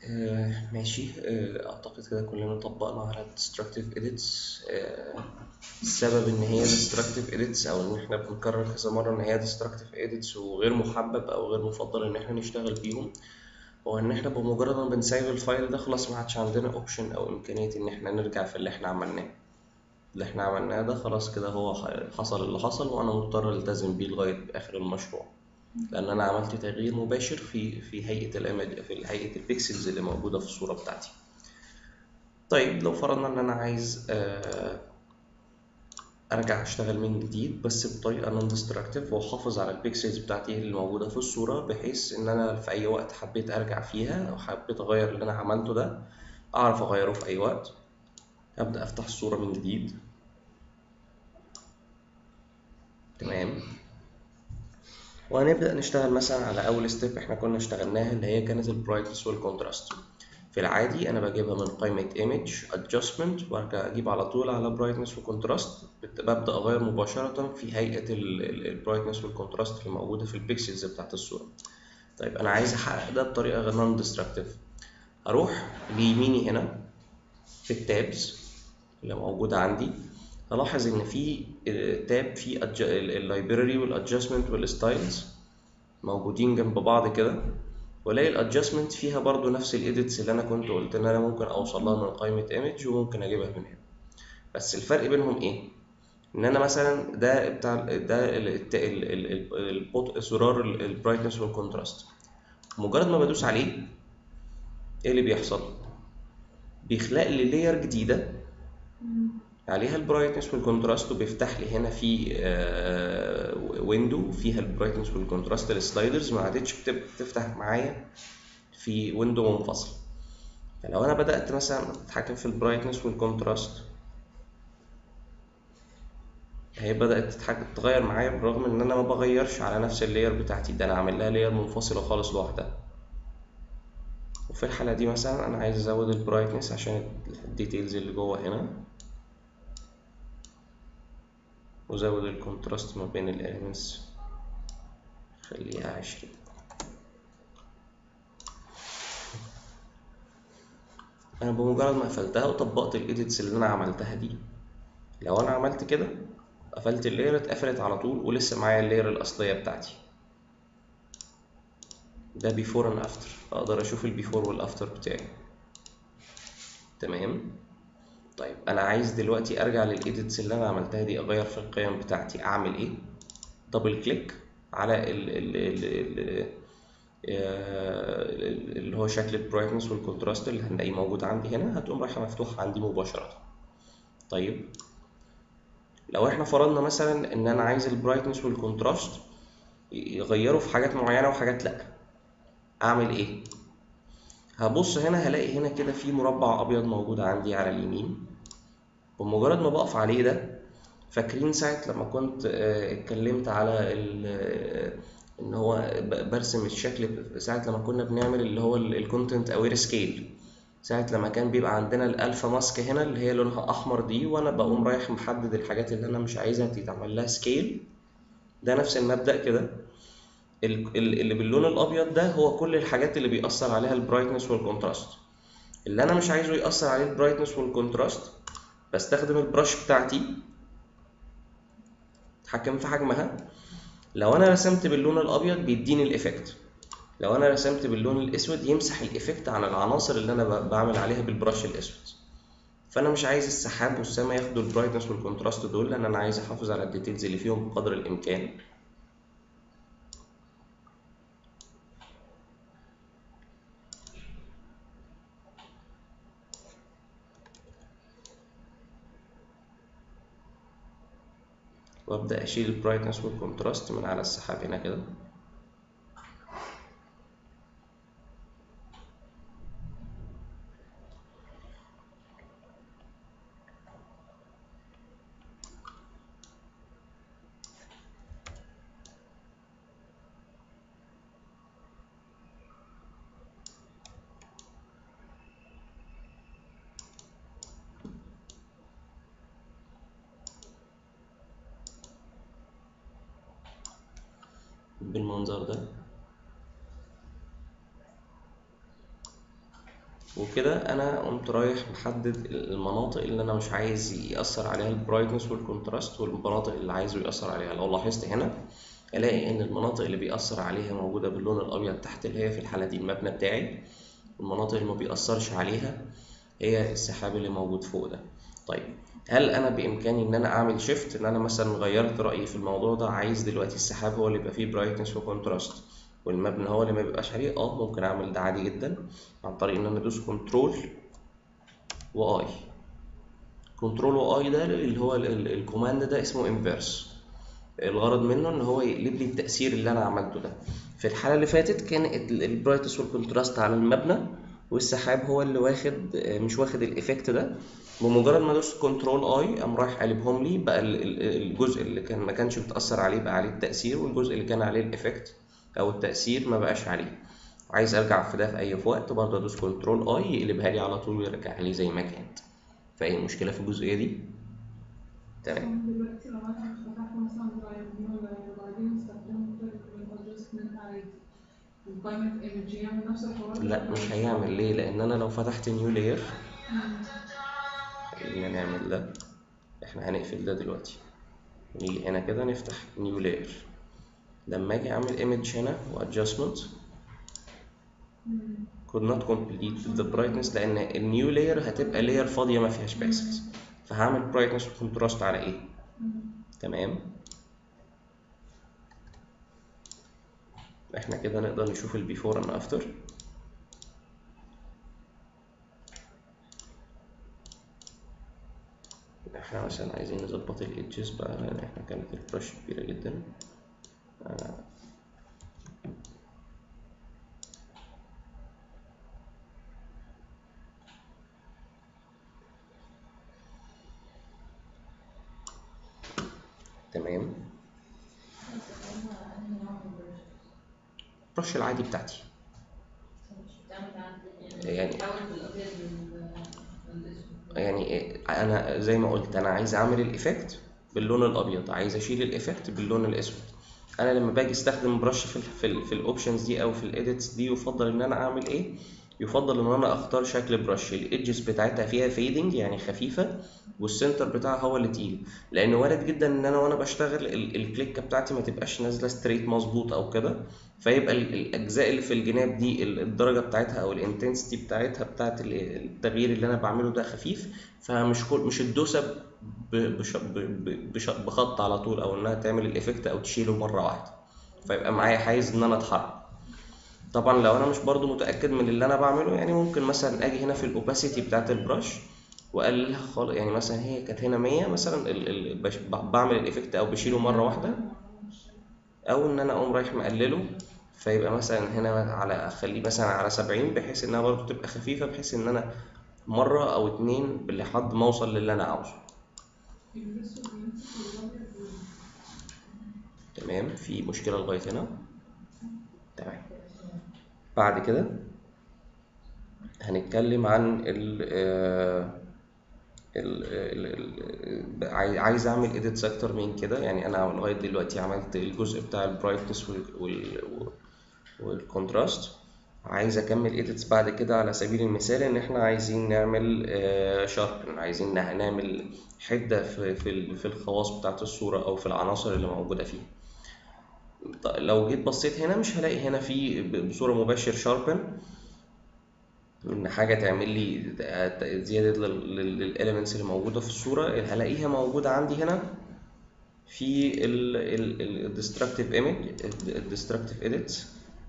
آه ماشي آه أعتقد كده كلنا طبقنا على destructive edits آه السبب إن هي destructive edits أو إن إحنا بنكرر كذا مرة إن هي destructive edits وغير محبب أو غير مفضل إن إحنا نشتغل بيهم هو إن إحنا بمجرد ما بنسيب الفايل ده خلاص ما عادش عندنا أوبشن أو إمكانية إن إحنا نرجع في اللي إحنا عملناه اللي إحنا عملناه ده خلاص كده هو حصل اللي حصل وأنا مضطر ألتزم بيه لغاية آخر المشروع. لان انا عملت تغيير مباشر في في هيئه الامج في هيئه البيكسلز اللي موجوده في الصوره بتاعتي طيب لو فرضنا ان انا عايز ارجع اشتغل من جديد بس بطريقه نون ديستراكتيف واحافظ على البيكسلز بتاعتي اللي موجوده في الصوره بحيث ان انا في اي وقت حبيت ارجع فيها او حبيت اغير اللي انا عملته ده اعرف اغيره في اي وقت ابدا افتح الصوره من جديد تمام وهنبدأ نشتغل مثلا على أول ستيب احنا كنا اشتغلناها اللي هي كانت البرايتنس والكونتراست في العادي أنا بجيبها من قائمة image adjustment وارجع أجيب على طول على برايتنس وكونتراست ببدأ أغير مباشرة في هيئة البرايتنس والكونتراست اللي موجودة في البيكسلز بتاعت الصورة طيب أنا عايز أحقق ده بطريقة نون ديستركتيف هروح ليميني هنا في التابز اللي موجودة عندي هلاحظ ان في تاب في اللايبراري والادجستمنت والستايلز موجودين جنب بعض كده والاقي الادجستمنت فيها برضو نفس الايديتس اللي انا كنت قلت ان انا ممكن اوصل لها من قائمه ايمج وممكن اجيبها من هنا بس الفرق بينهم ايه ان انا مثلا ده بتاع ده البوت زرار البرايتنس والكونتراست مجرد ما بدوس عليه ايه اللي بيحصل بيخلق لي لاير جديده عليها البرايتنس والكونتراست وبيفتح لي هنا في ويندو فيها البرايتنس والكونتراست السلايدرز ما عادتش بتفتح معايا في ويندو منفصل فلو انا بدات مثلا اتحكم في البرايتنس والكونتراست هي بدات تتحكم تتغير معايا بالرغم ان انا ما بغيرش على نفس اللاير بتاعتي ده انا عامل لها لاير منفصله خالص لوحدها وفي الحاله دي مثلا انا عايز ازود البرايتنس عشان الديتيلز اللي جوه هنا وزود الكونتراست ما بين الاليمنتس خليها عشرين انا بمجرد ما قفلتها وطبقت الايديتس اللي انا عملتها دي لو انا عملت كده قفلت اللاير اتقفلت على طول ولسه معايا اللاير الاصليه بتاعتي ده بيفور اند افتر اقدر اشوف البيفور والافتر بتاعي تمام طيب انا عايز دلوقتي ارجع للايديتس اللي انا عملتها دي اغير في القيم بتاعتي اعمل ايه دبل كليك على ال ال ال ال اللي هو شكل البرايتنس والكونتراست اللي هنلاقيه موجود عندي هنا هتقوم رايحه مفتوحه عندي مباشره طيب لو احنا فرضنا مثلا ان انا عايز البرايتنس والكونتراست يغيروا في حاجات معينه وحاجات لا اعمل ايه هبص هنا هلاقي هنا كده في مربع ابيض موجود عندي على اليمين بمجرد ما بقف عليه ده فاكرين ساعة لما كنت اتكلمت على ان هو برسم الشكل ساعة لما كنا بنعمل اللي هو الكونتنت اوير سكيل ساعة لما كان بيبقى عندنا الالفا ماسك هنا اللي هي لونها احمر دي وانا بقوم رايح محدد الحاجات اللي انا مش عايزها تتعمل لها سكيل ده نفس المبدأ كده اللي باللون الابيض ده هو كل الحاجات اللي بيأثر عليها البرايتنس والكونتراست اللي انا مش عايزه يأثر عليه البرايتنس والكونتراست بستخدم البرش بتاعتي اتحكم في حجمها لو انا رسمت باللون الابيض بيديني الايفكت لو انا رسمت باللون الاسود يمسح الايفكت عن العناصر اللي انا بعمل عليها بالبرش الاسود فانا مش عايز السحاب والسما ياخدوا البرايتنس والكونتراست دول لان انا عايز احافظ على الديتيلز اللي فيهم بقدر الامكان وابدا اشيل البرايتنس والكونتراست من على السحاب هنا كده بالمنظر ده وكده انا قمت رايح محدد المناطق اللي انا مش عايز يأثر عليها البرايتنس والكونتراست والمناطق اللي عايزه يأثر عليها لو لاحظت هنا الاقي ان المناطق اللي بيأثر عليها موجودة باللون الابيض تحت اللي هي في الحالة دي المبنى بتاعي والمناطق اللي ما بيأثرش عليها هي السحاب اللي موجود فوق ده طيب هل انا بامكاني ان انا اعمل شيفت ان انا مثلا غيرت رايي في الموضوع ده عايز دلوقتي السحاب هو اللي يبقى فيه برايتنس وكونتراست والمبنى هو اللي ما بيبقاش عليه اه ممكن اعمل ده عادي جدا عن طريق ان انا ادوس كنترول واي كنترول واي ده اللي هو الكوماند ده اسمه انفيرس الغرض منه ان هو يقلب لي التاثير اللي انا عملته ده في الحاله اللي فاتت كان البرايتنس والكونتراست على المبنى والسحاب هو اللي واخد مش واخد الايفكت ده بمجرد ما دوست كنترول اي قام رايح قلبهم لي بقى الجزء اللي كان ما كانش بتاثر عليه بقى عليه التاثير والجزء اللي كان عليه الايفكت او التاثير ما بقاش عليه عايز ارجع في ده في اي وقت برضه ادوس كنترول اي يقلبها لي على طول ويرجعها لي زي ما كانت فاي مشكله في الجزئيه دي تمام دلوقتي لو انا فتحت مثلا درايف وبعدين استخدمت الادجستمنت عادي القائمة ايمج يعمل نفس الحوار لا مش هيعمل ليه لان انا لو فتحت نيو لاير خلينا نعمل ده احنا هنقفل ده دلوقتي ونيجي هنا كده نفتح نيو لاير لما اجي اعمل ايمج هنا وادجستمنت could not complete the brightness لان النيو لاير هتبقى لاير فاضيه ما فيهاش باسكس فهعمل brightness وكونتراست على ايه تمام احنا كده نقدر نشوف البيفور اند افتر احنا مثلا عايزين نظبط الايدجز بقى لان احنا كانت البرش كبيرة جدا آه. تمام البرش العادي بتاعتي يعني يعني انا زي ما قلت انا عايز اعمل الايفكت باللون الابيض عايز اشيل الايفكت باللون الاسود انا لما باجي استخدم برش في ال في, ال في الاوبشنز دي او في الايديتس دي يفضل ان انا اعمل ايه يفضل ان انا اختار شكل برش الايدجز بتاعتها فيها فيدنج يعني خفيفه والسنتر بتاعها هو اللي تقيل لان وارد جدا ان انا وانا بشتغل الكليكه بتاعتي ما تبقاش نازله ستريت مظبوط او كده فيبقى الاجزاء اللي في الجناب دي الدرجه بتاعتها او الانتنسيتي بتاعتها بتاعت التغيير اللي انا بعمله ده خفيف فمش كل مش الدوسه بش بش بخط على طول او انها تعمل الايفكت او تشيله مره واحده فيبقى معايا حيز ان انا اتحرك طبعا لو انا مش برضو متاكد من اللي انا بعمله يعني ممكن مثلا اجي هنا في الاوباسيتي بتاعت البرش واقللها خالص يعني مثلا هي كانت هنا 100 مثلا ال ال بعمل الايفكت او بشيله مره واحده او ان انا اقوم رايح مقلله فيبقى مثلا هنا على اخليه مثلا على 70 بحيث انها برضو تبقى خفيفه بحيث ان انا مره او اتنين لحد ما اوصل للي انا عاوزه تمام في مشكله لغايه هنا تمام بعد كده هنتكلم عن ال ال ال عايز اعمل ايديتس اكتر من كده يعني انا لغايه دلوقتي عملت الجزء بتاع البرايتنس والكونتراست عايز اكمل ايديتس بعد كده على سبيل المثال ان احنا عايزين نعمل شاربن عايزين نعمل حده في في في الخواص بتاعه الصوره او في العناصر اللي موجوده فيها لو جيت بصيت هنا مش هلاقي هنا في بصوره مباشر شاربن ان حاجه تعمل لي زياده للاليمنتس اللي موجوده في الصوره هلاقيها موجوده عندي هنا في الديستركتيف ايمج الديستركتيف ايديتس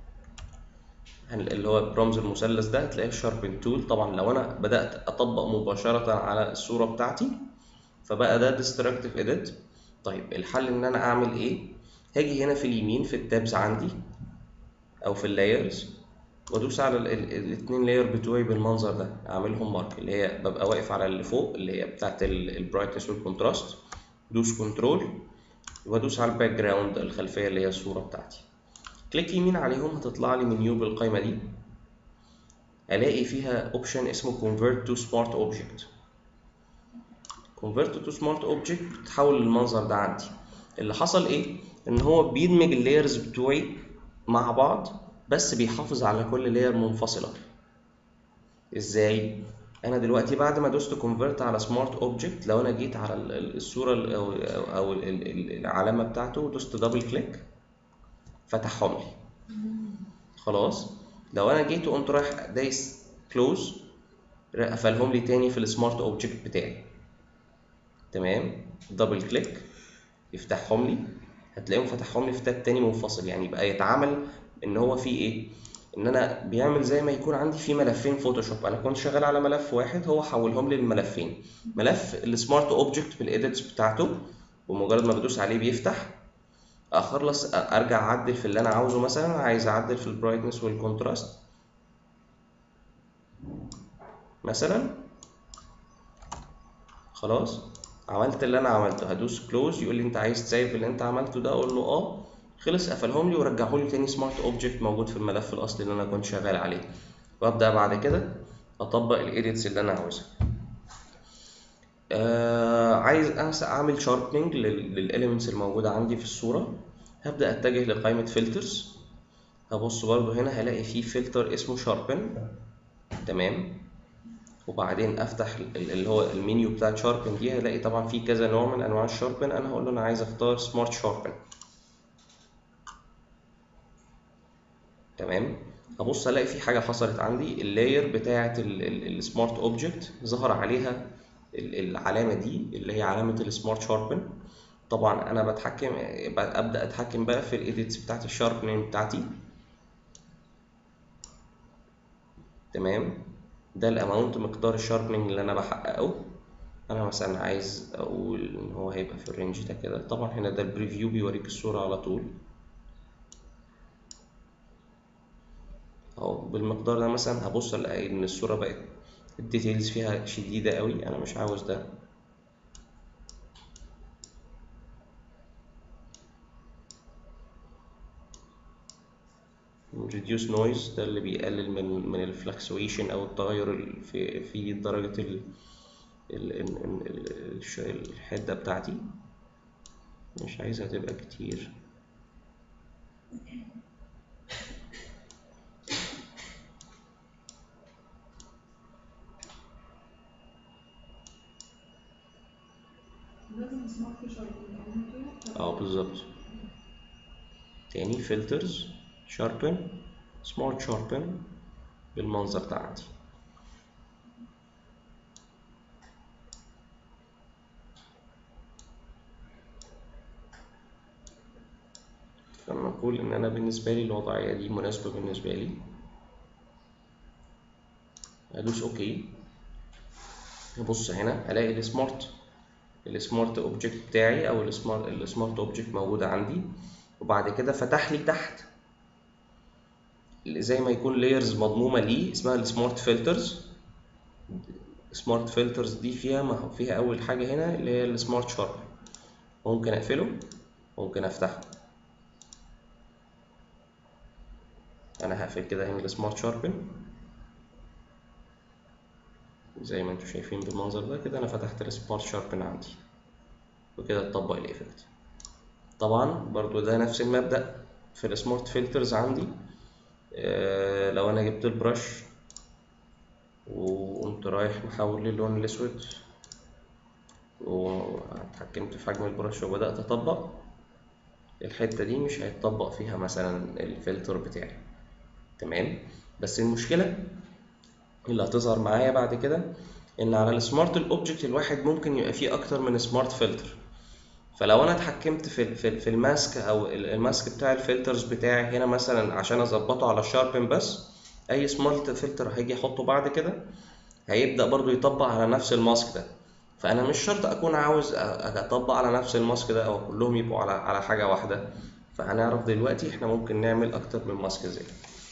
اللي هو برمز المثلث ده هتلاقيه شاربن تول طبعا لو انا بدات اطبق مباشره على الصوره بتاعتي فبقى ده ديستركتيف ايديت طيب الحل ان انا اعمل ايه هاجي هنا في اليمين في التابس عندي او في اللايرز وادوس على الاثنين لاير بتوعي بالمنظر ده اعملهم مارك اللي هي ببقى واقف على اللي فوق اللي هي بتاعت البرايتنس والكونتراست دوس كنترول وادوس على الباك جراوند الخلفيه اللي هي الصوره بتاعتي كليك يمين عليهم هتطلع لي منيو بالقائمه دي الاقي فيها اوبشن اسمه convert to smart object convert to smart object بتحول المنظر ده عندي اللي حصل ايه ان هو بيدمج اللايرز بتوعي مع بعض بس بيحافظ على كل لاير منفصله ازاي انا دلوقتي بعد ما دوست كونفرت على سمارت اوبجكت لو انا جيت على ال- ال- الصوره ال- او او ال- ال- العلامه بتاعته ودوست دبل كليك فتحهم لي خلاص لو انا جيت وقمت رايح دايس كلوز قفلهم لي تاني في السمارت اوبجكت بتاعي تمام دبل كليك يفتحهم لي هتلاقيهم فتحهم لي في تاب تاني منفصل يعني بقى يتعامل ان هو في ايه ان انا بيعمل زي ما يكون عندي في ملفين فوتوشوب انا كنت شغال على ملف واحد هو حولهم لي لملفين ملف السمارت اوبجكت بالايديتس بتاعته ومجرد ما بدوس عليه بيفتح اخلص ارجع اعدل في اللي انا عاوزه مثلا عايز اعدل في البرايتنس والكونتراست مثلا خلاص عملت اللي انا عملته هدوس كلوز يقول لي انت عايز تسيف اللي انت عملته ده اقول له اه خلص قفلهم لي ورجعه لي تاني سمارت اوبجكت موجود في الملف الاصلي اللي انا كنت شغال عليه وابدا بعد كده اطبق الايديتس اللي انا عاوزها آه عايز أمس- اعمل شاربنج للاليمنتس الموجوده عندي في الصوره هبدا اتجه لقائمه فلترز هبص برضو هنا هلاقي في فلتر اسمه شاربن تمام وبعدين افتح ال- اللي هو المنيو بتاع شاربن دي هلاقي طبعا في كذا نوع من انواع الشاربن انا هقول له انا عايز اختار سمارت شاربن تمام هبص الاقي في حاجه حصلت عندي اللاير بتاعه السمارت اوبجكت ظهر عليها ال- العلامه دي اللي هي علامه السمارت شاربن طبعا انا بتحكم ابدا اتحكم بقى في الايديتس بتاعت الشاربنينج بتاعتي تمام ده الاماونت مقدار الشاربنينج اللي انا بحققه انا مثلا عايز اقول ان هو هيبقى في الرينج ده كده طبعا هنا ده البريفيو بيوريك الصورة على طول اهو بالمقدار ده مثلا هبص الاقي ان الصورة بقت الديتيلز فيها شديدة قوي انا مش عاوز ده reduce noise ده اللي بيقلل من من الفلكسويشن او التغير ال- في في درجة ال ال ال ال الش- الحدة بتاعتي مش عايزها تبقى كتير لازم سمارت شاربن كده اه بالظبط تاني فلترز شاربن سمارت شاربن بالمنظر ده عندي لما أقول إن أنا بالنسبة لي الوضعية دي مناسبة بالنسبة لي أدوس أوكي أبص هنا ألاقي السمارت السمارت اوبجكت بتاعي او السمارت السمارت اوبجكت موجودة عندي وبعد كده فتح لي تحت زي ما يكون لايرز مضمومة ليه اسمها السمارت فلترز سمارت فلترز دي فيها ما هو فيها اول حاجة هنا اللي هي السمارت شارب ممكن اقفله ممكن افتحه انا هقفل كده هنا السمارت شاربن زي ما انتم شايفين بالمنظر ده كده انا فتحت السمارت شاربن عندي وكده اتطبق الايفكت طبعا برضو ده نفس المبدأ في السمارت فلترز عندي آه لو انا جبت البرش وقمت رايح محول للون الاسود واتحكمت في حجم البرش وبدأت اطبق الحتة دي مش هيتطبق فيها مثلا الفلتر بتاعي تمام بس المشكلة اللي هتظهر معايا بعد كده ان على السمارت الاوبجكت الواحد ممكن يبقى فيه اكتر من سمارت فلتر فلو انا اتحكمت في في في الماسك او الماسك بتاع الفلترز بتاعي هنا مثلا عشان اظبطه على الشاربن بس اي سمارت فلتر هيجي احطه بعد كده هيبدا برضو يطبق على نفس الماسك ده فانا مش شرط اكون عاوز اطبق على نفس الماسك ده او كلهم يبقوا على على حاجه واحده فهنعرف دلوقتي احنا ممكن نعمل اكتر من ماسك ازاي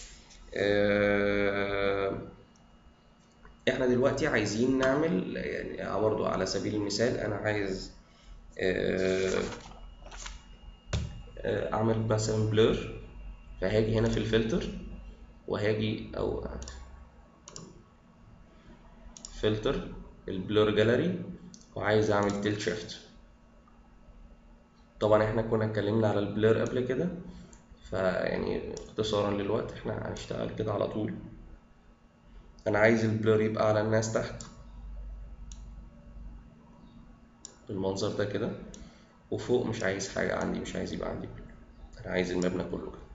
أه احنا دلوقتي عايزين نعمل يعني برضو على سبيل المثال انا عايز أه اعمل مثلا بلور فهاجي هنا في الفلتر وهاجي او فلتر البلور جاليري وعايز اعمل تيل شيفت طبعا احنا كنا اتكلمنا على البلور قبل كده فيعني اختصارا للوقت احنا هنشتغل كده على طول انا عايز البلور يبقى على الناس تحت بالمنظر ده كده وفوق مش عايز حاجة عندي مش عايز يبقى عندي بلور انا عايز المبنى كله كده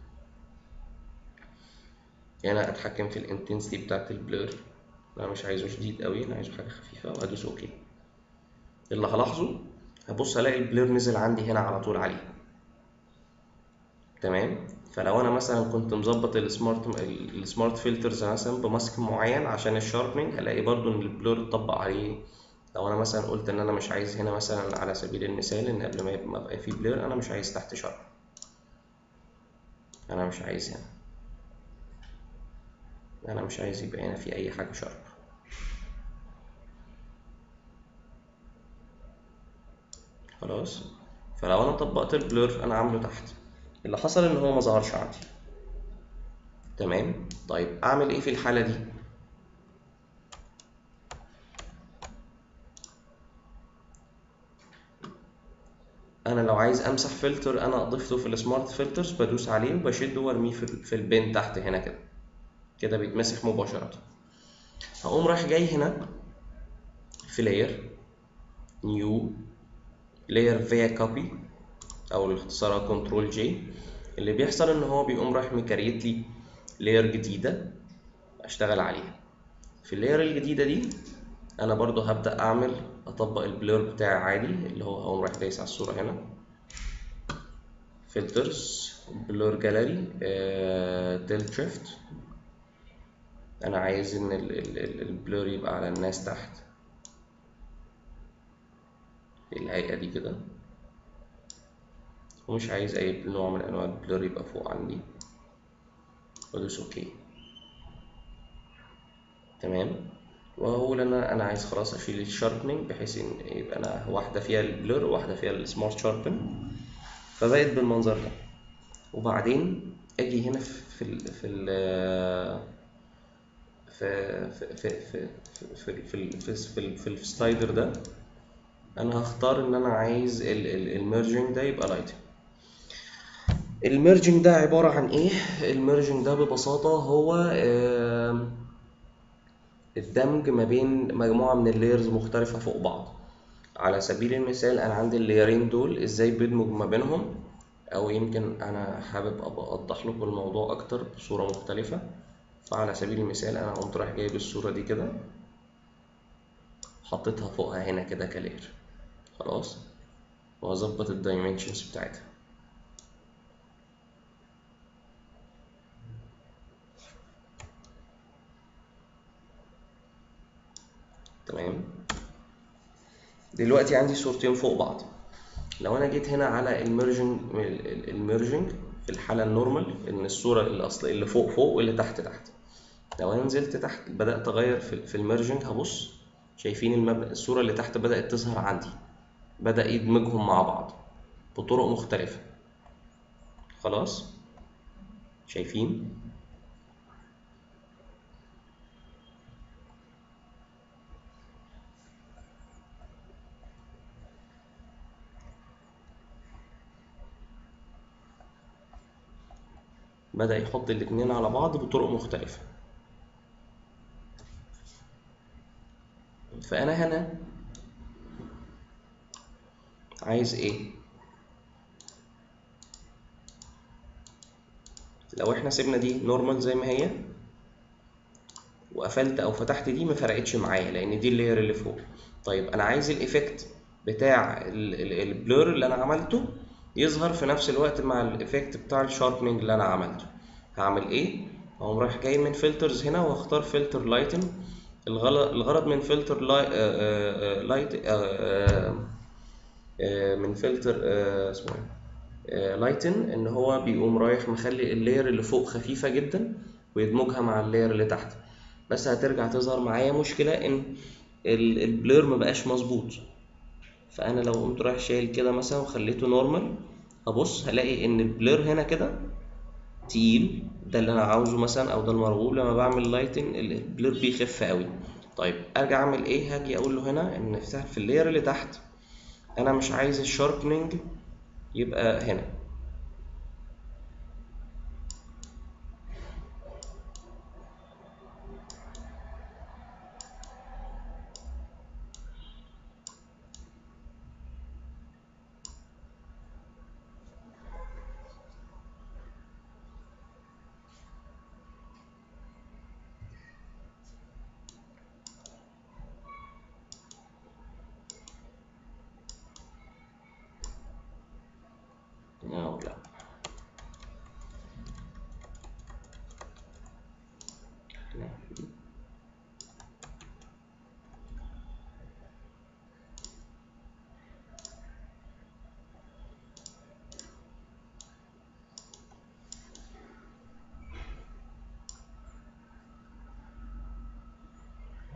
هنا اتحكم في الانتنسيتي بتاعت البلور انا مش عايزه شديد قوي انا عايزه حاجة خفيفة وهدوس اوكي اللي هلاحظه هبص الاقي البلور نزل عندي هنا على طول عليه تمام فلو انا مثلا كنت مظبط السمارت السمارت فلترز مثلا بماسك معين عشان الشاربنج هلاقي برضو ان البلور اتطبق عليه لو انا مثلا قلت ان انا مش عايز هنا مثلا على سبيل المثال ان قبل ما يبقى, ما يبقى في بلور انا مش عايز تحت شارب انا مش عايز هنا انا مش عايز يبقى هنا في اي حاجه شارب خلاص فلو انا طبقت البلور انا عامله تحت اللي حصل ان هو ما ظهرش عندي تمام طيب اعمل ايه في الحاله دي انا لو عايز امسح فلتر انا ضفته في السمارت فلترز بدوس عليه وبشده وارميه في في البين تحت هنا كده كده بيتمسح مباشره هقوم رايح جاي هنا في لاير نيو لاير فيا كوبي او الاختصار كنترول جي اللي بيحصل ان هو بيقوم رايح مكريت لي لاير جديده اشتغل عليها في اللاير الجديده دي انا برضو هبدا اعمل اطبق البلور بتاعي عادي اللي هو هقوم رايح دايس على الصوره هنا فلترز بلور جاليري تيل شيفت انا عايز ان البلور يبقى على الناس تحت الهيئه دي كده ومش عايز اي نوع من انواع البلور يبقى فوق عندي وادوس اوكي تمام واقول انا انا عايز خلاص اشيل الشاربنينج بحيث ان يبقى انا واحده فيها البلور وواحده فيها السمارت شاربن فبقت بالمنظر ده وبعدين اجي هنا في ال في ال في في في في في في في في في السلايدر ده انا هختار ان انا عايز الميرجنج ده يبقى لايت الميرجنج ده عبارة عن ايه الميرجنج ده ببساطة هو الدمج ما بين مجموعة من اللايرز مختلفة فوق بعض على سبيل المثال انا عندي اللايرين دول ازاي بدمج ما بينهم او يمكن انا حابب ابقى اوضح لكم الموضوع اكتر بصورة مختلفة فعلى سبيل المثال انا قمت رايح جايب الصورة دي كده حطيتها فوقها هنا كده كلاير خلاص واظبط الدايمنشنز بتاعتها تمام دلوقتي عندي صورتين فوق بعض لو انا جيت هنا على الميرجنج الميرجنج في الحاله النورمال ان الصوره الاصل اللي فوق فوق واللي تحت تحت لو انا نزلت تحت بدات اغير في, في الميرجنج هبص شايفين المبنى الصوره اللي تحت بدات تظهر عندي بدا يدمجهم مع بعض بطرق مختلفه خلاص شايفين بدأ يحط الاتنين على بعض بطرق مختلفة فأنا هنا عايز ايه لو احنا سيبنا دي نورمال زي ما هي وقفلت او فتحت دي ما فرقتش معايا لان دي اللاير اللي فوق طيب انا عايز الايفكت بتاع البلور اللي انا عملته يظهر في نفس الوقت مع الايفكت بتاع الشاربنينج اللي انا عملته هعمل ايه هقوم رايح جاي من فلترز هنا واختار فلتر لايتن الغرض من فلتر لايت من فلتر اسمه ايه لايتن ان هو بيقوم رايح مخلي اللاير اللي فوق خفيفه جدا ويدمجها مع اللاير اللي تحت بس هترجع تظهر معايا مشكله ان البلور مبقاش مظبوط فانا لو قمت رايح شايل كده مثلا وخليته نورمال هبص هلاقي ان البلور هنا كده تقيل ده اللي انا عاوزه مثلا او ده المرغوب لما بعمل لايتنج البلور بيخف قوي طيب ارجع اعمل ايه هاجي اقول له هنا ان في اللاير اللي تحت انا مش عايز الشاربنينج يبقى هنا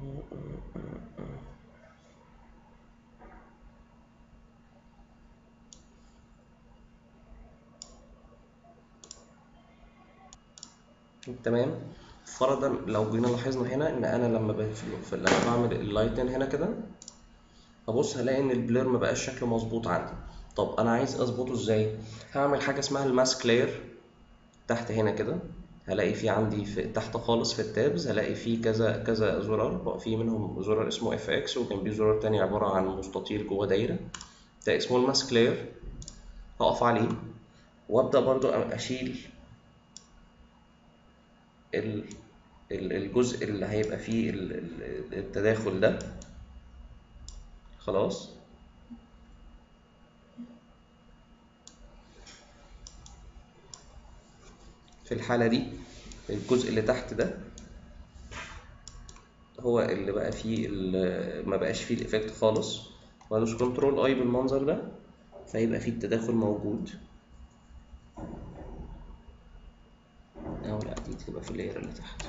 تمام فرضا لو جينا لاحظنا هنا ان انا لما ب... في... لما بعمل اللايتن هنا كده هبص هلاقي ان البلير ما بقاش شكله مظبوط عندي طب انا عايز اظبطه ازاي هعمل حاجه اسمها الماسك لاير تحت هنا كده هلاقي في عندي في تحت خالص في التابز هلاقي في كذا كذا زرار بقى في منهم زرار اسمه اف اكس وجنبيه زرار تاني عباره عن مستطيل جوه دايره ده اسمه الماسك لاير هقف عليه وابدا برضو اشيل ال- ال- الجزء اللي هيبقى فيه ال- ال- التداخل ده خلاص في الحالة دي الجزء اللي تحت ده هو اللي بقى فيه ال- ما بقاش فيه الإفكت خالص وهدوس كنترول اي بالمنظر ده فيبقى فيه التداخل موجود أو لأ دي تبقى في اللاير اللي تحت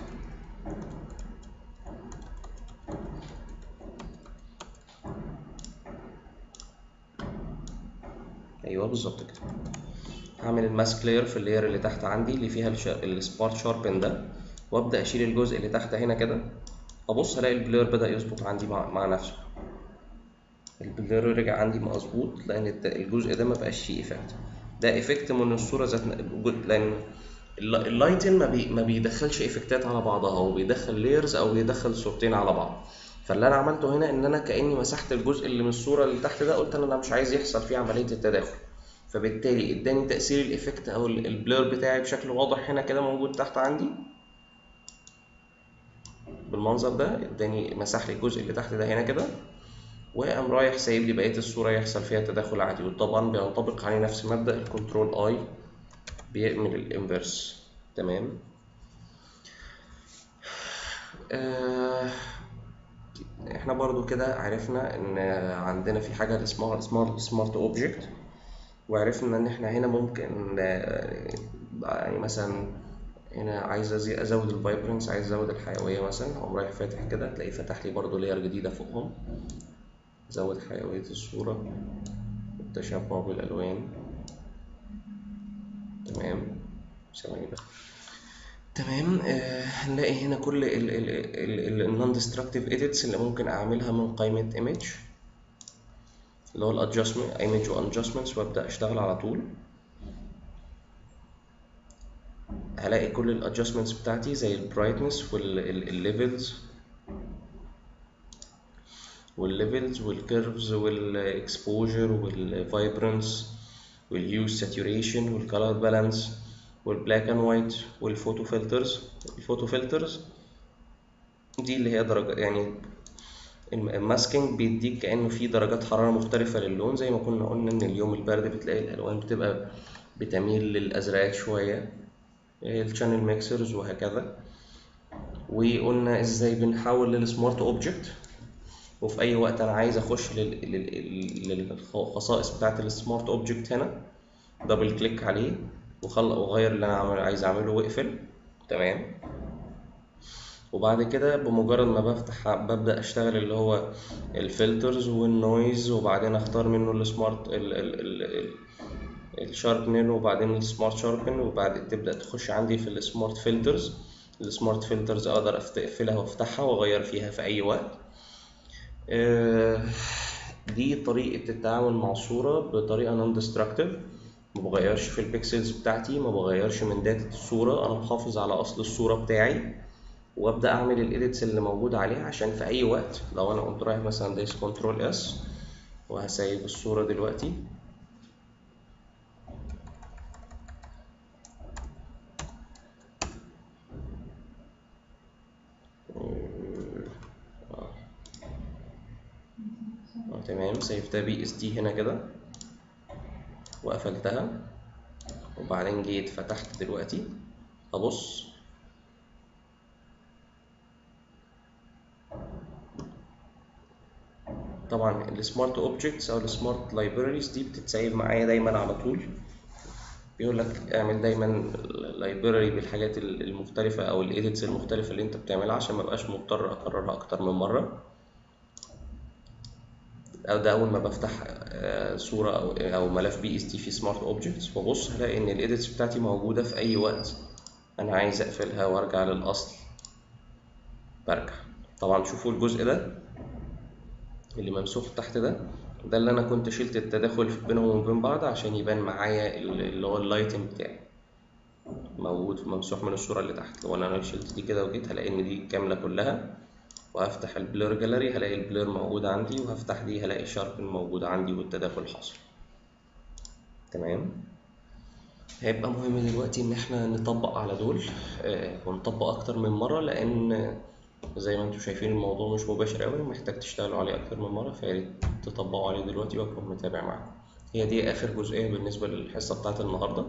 ايوه بالظبط كده هعمل الماسك لاير في اللاير اللي تحت عندي اللي فيها السبارت شاربن ده وابدا اشيل الجزء اللي تحت هنا كده ابص الاقي البلير بدا يظبط عندي مع, مع نفسه البلير رجع عندي مظبوط لان الت- الجزء ده ما بقاش فيه افكت ده افكت من الصوره ذات ن- لان الل- اللايتن ما, بي ما بيدخلش افكتات على بعضها هو بيدخل لايرز او بيدخل صورتين على بعض فاللي انا عملته هنا ان انا كاني مسحت الجزء اللي من الصوره اللي تحت ده قلت انا مش عايز يحصل فيه عمليه التداخل فبالتالي اداني تاثير الايفكت او ال- البلير بتاعي بشكل واضح هنا كده موجود تحت عندي بالمنظر ده اداني مسح لي الجزء اللي تحت ده هنا كده وقام رايح سايب لي بقيه الصوره يحصل فيها تداخل عادي وطبعا بينطبق عليه نفس مبدا الكنترول اي بيعمل الانفرس تمام آه احنا برضو كده عرفنا ان عندنا في حاجه اسمها سمارت سمارت اوبجكت وعرفنا ان احنا هنا ممكن آه، يعني مثلا هنا عايز أزي- ازود الفايبرنس عايز ازود الحيويه مثلا اقوم رايح فاتح كده تلاقيه فتح لي برضو لاير جديده فوقهم زود حيويه الصوره التشبع بالالوان تمام ثواني بس تمام آه، هنلاقي هنا كل النون ديستركتيف edits اللي ممكن اعملها من قائمه image اللي هو الادجستمنت image وادجستمنتس وابدا اشتغل على طول هلاقي كل الادجستمنتس بتاعتي زي البرايتنس والليفلز والليفلز والكيرفز والاكسبوجر والفايبرنس والهيو ساتوريشن والكالر بالانس والبلاك اند وايت والفوتو فلترز الفوتو فلترز دي اللي هي درجة يعني الماسكينج بيديك كأنه في درجات حرارة مختلفة للون زي ما كنا قلنا إن اليوم البارد بتلاقي الألوان بتبقى بتميل للأزرق شوية الشانل ميكسرز وهكذا وقلنا ازاي بنحول للسمارت اوبجكت وفي اي وقت انا عايز اخش لل- لل- للخصائص بتاعه السمارت اوبجكت هنا دبل كليك عليه وخلق واغير اللي انا عامل عايز اعمله واقفل تمام وبعد كده بمجرد ما بفتح ببدأ اشتغل اللي هو الفلترز والنويز وبعدين اختار منه السمارت ال ال ال ال الشاربنر وبعدين السمارت شاربن وبعد تبدأ تخش عندي في السمارت فلترز السمارت فلترز اقدر أفت- اقفلها وافتحها واغير فيها في اي وقت آه، دي طريقة التعامل مع الصورة بطريقة نون ديستركتيف ما بغيرش في البيكسلز بتاعتي ما بغيرش من داتا الصورة انا محافظ على اصل الصورة بتاعي وابدا اعمل الايديتس اللي موجود عليها عشان في اي وقت لو انا قمت رايح مثلا دايس كنترول اس وهسيب الصورة دلوقتي آه. آه، تمام سيفتها بي اس تي هنا كده وقفلتها وبعدين جيت فتحت دلوقتي ابص طبعا السمارت اوبجكتس او السمارت لايبراريز دي بتتسيب معايا دايما على طول بيقول لك اعمل دايما لايبراري بالحاجات المختلفة أو الايديتس المختلفة اللي أنت بتعملها عشان مبقاش مضطر أكررها أكتر من مرة أو ده أول ما بفتح آه، صورة أو أو ملف بي اس تي في سمارت اوبجكتس وأبص هلاقي إن الايديتس بتاعتي موجودة في أي وقت أنا عايز أقفلها وأرجع للأصل برجع طبعا شوفوا الجزء ده اللي ممسوح تحت ده ده اللي انا كنت شلت التداخل بينهم وبين بعض عشان يبان معايا اللي هو اللايتنج بتاعي موجود ممسوح من الصورة اللي تحت لو انا شلت دي كده وجيت هلاقي ان دي كاملة كلها وهفتح البلور جاليري هلاقي البلور موجود عندي وهفتح دي هلاقي الشاربن موجود عندي والتداخل حاصل تمام هيبقى مهم دلوقتي ان احنا نطبق على دول آه، ونطبق اكتر من مرة لان زي ما انتم شايفين الموضوع مش مباشر قوي محتاج تشتغلوا عليه اكتر من مرة فياريت تطبقوا عليه دلوقتي واكون متابع معاكم هي دي اخر جزئية بالنسبة للحصة بتاعت النهاردة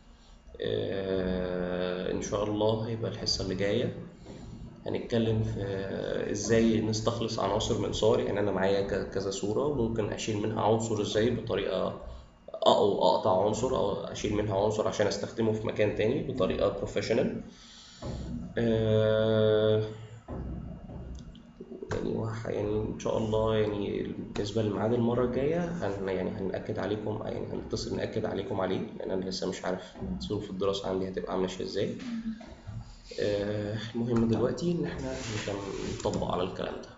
آه، ان شاء الله هيبقى الحصة اللي جاية هنتكلم في ازاي نستخلص عناصر من صور يعني انا معايا ك- كذا صورة وممكن اشيل منها عنصر ازاي بطريقة او اقطع عنصر او اشيل منها عنصر عشان استخدمه في مكان تاني بطريقة بروفيشنال يعني وح- يعني ان شاء الله يعني بالنسبه لميعاد المره الجايه هن يعني هنأكد عليكم يعني هنتصل نأكد عليكم عليه لان انا لسه مش عارف ظروف الدراسه عندي هتبقى ماشيه ازاي آه، المهم دلوقتي ان احنا نكمل نطبق على الكلام ده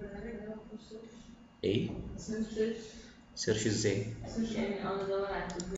ايه سيرش سيرش ازاي سيرش يعني انا ادور على